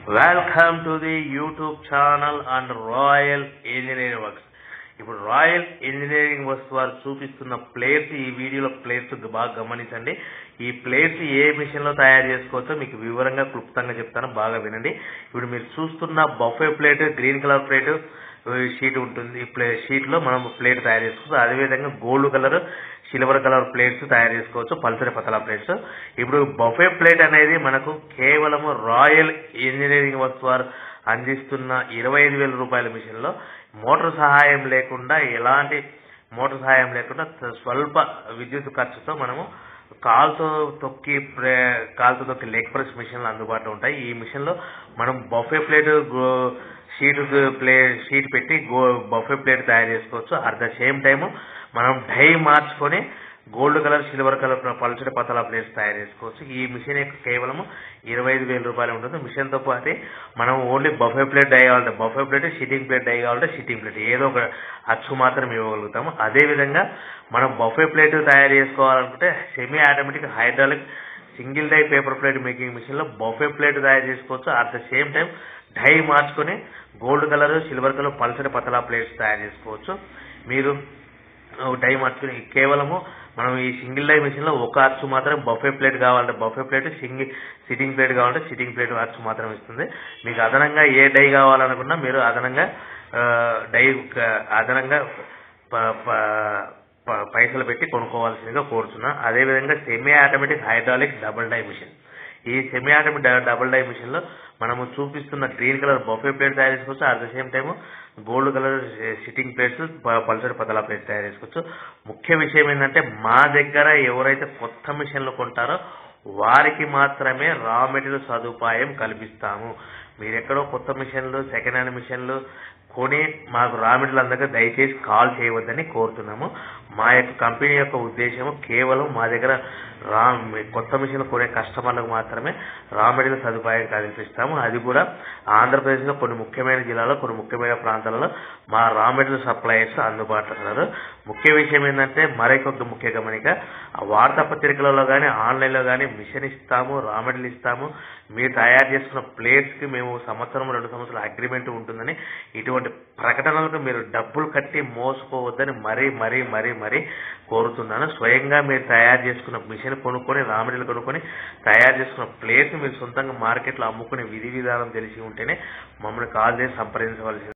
welcome to the YouTube channel and Royal Engineering Works ఇప్పుడు Royal Engineering Works వారు చూపిస్తున్న plates ఈ వీడియోలో ప్లేట్స్ బాగా గమనించండి ఈ ప్లేట్స్ ఏ మిషన్ లో తయారు చేసుకోవచ్చో మీకు వివరంగా క్లుప్తంగా చెప్తాను బాగా వినండి ఇప్పుడు మీరు చూస్తున్న buffet plate green colour plate sheet ఉంటుంది ఈ ప్లే షీట్ లో మనం ప్లేట్ తయారు చేసుకోవచ్చు అదేవిధంగా gold colour silver colour plates తయారు చేసుకోవచ్చు పల్సరి పతలా ప్లేట్స్ ఇప్పుడు బఫే ప్లేట్ అనేది మనకు కేవలం రాయల్ ఇంజనీరింగ్ వర్క్స్ వారు అందిస్తున్న ఇరవై ఐదు వేల రూపాయల మిషన్ లో మోటార్ సహాయం లేకుండా ఎలాంటి మోటార్ సహాయం లేకుండా స్వల్ప విద్యుత్ ఖర్చుతో మనము కాల్తో తొక్కి ప్రే- కాల్తో తొక్కి లెగ్ ప్రెస్ మిషన్లు అందుబాటులో ఉంటాయి ఈ మిషన్ లో మనం buffet plate sheet plate sheet పెట్టి గో బఫే ప్లేట్ తయారు చేసుకోవచ్చు అట్ ద సేమ్ టైం మనం డై మార్చుకొని గోల్డ్ కలర్ సిల్వర్ కలర్ పల్చడి పతల ప్లేట్స్ తయారు చేసుకోవచ్చు ఈ మిషన్ యొక్క కేవలం ఇరవై ఐదు వేల రూపాయలు ఉంటుంది మిషన్ తో పాటు మనం ఓన్లీ బఫే ప్లేట్ డై కావాలంటే buffet plate sitting plate die కావాలంటే సిట్టింగ్ ప్లేట్ ఏదో ఒక అచ్చు మాత్రం ఇవ్వగలుగుతాము అదే విధంగా మనం బఫే ప్లేట్ తయారు చేసుకోవాలనుకుంటే semi automatic hydraulic single die paper plate making machine లో బఫే ప్లేట్ తయారు చేసుకోవచ్చు at the same time die మార్చుకొని గోల్డ్ కలర్ సిల్వర్ కలర్ పల్సటి పతలా ప్లేట్స్ తయారు చేసుకోవచ్చు మీరు డై మార్చుకుని కేవలము మనం ఈ సింగిల్ డై మిషన్ లో ఒక అచ్చు మాత్రం బఫే ప్లేట్ కావాలంటే buffet plate single sitting plate కావాలంటే సిట్టింగ్ ప్లేట్ అచ్చు మాత్రం ఇస్తుంది మీకు అదనంగా ఏ డై కావాలనుకున్నా మీరు అదనంగా ఆ, డై క- అదనంగా ప- ప- ప- పైసలు పెట్టి కొనుక్కోవాల్సిందిగా కోరుతున్నా అదేవిధంగా semi automatic hydraulic double die machine ఈ semi automatic double die machine లో మనము చూపిస్తున్న గ్రీన్ కలర్ బఫే ప్లేట్ తయారు చేసుకోవచ్చు at the same time gold colour sitting plates పల్సటి పతలా ప్లేట్స్ తయారు చేసుకోవచ్చు ముఖ్య విషయం ఏంటంటే మా దగ్గర ఎవరైతే కొత్త మిషన్లు కొంటారో వారికి మాత్రమే రా మెటీరియల్ సదుపాయం కల్పిస్తాము మీరెక్కడో కొత్త మిషన్లు సెకండ్ హ్యాండ్ మిషన్లు కొని మాకు రా మెటీరియల్ అందక దయచేసి కాల్ చేయవద్దని కోరుతున్నాము మా యొక్క కంపెనీ యొక్క ఉద్దేశం కేవలం మా దగ్గర రా కొత్త మిషన్లు కొనే కస్టమర్లకు మాత్రమే రా మెటీరియల్ సదుపాయం కల్పిస్తాము అది కూడా ఆంధ్రప్రదేశ్లో కొన్ని ముఖ్యమైన జిల్లాలో కొన్ని ముఖ్యమైన ప్రాంతాలలో మా రా మెటీరియల్ సప్లయర్స్ అందుబాటులో ఉన్నారు ముఖ్య విషయం ఏంటంటే మరొక ముఖ్య గమనిక ఆ వార్తాపత్రికలలో కానీ ఆన్లైన్లో కానీ మిషన్ ఇస్తాము రా మెటీరియల్ ఇస్తాము మీరు తయారు చేసుకున్న ప్లేట్స్ కి మేము సంవత్సరం రెండు సంవత్సరాల అగ్రిమెంట్ ఉంటుందని ఇటువంటి ప్రకటనలకు మీరు డబ్బులు కట్టి మోసపోవద్దని మరీ మరీ మరీ మరీ కోరుతున్నాను స్వయంగా మీరు తయారు చేసుకున్న మిషన్ కొనుక్కొని రా మెటీరియల్ కొనుక్కొని తయారు చేసుకున్న ప్లేట్స్ మీరు సొంతంగా మార్కెట్లో అమ్ముకునే విధి విధానం తెలిసి ఉంటేనే మమ్మల్ని కాల్ చేసి సంప్రదించవలసింది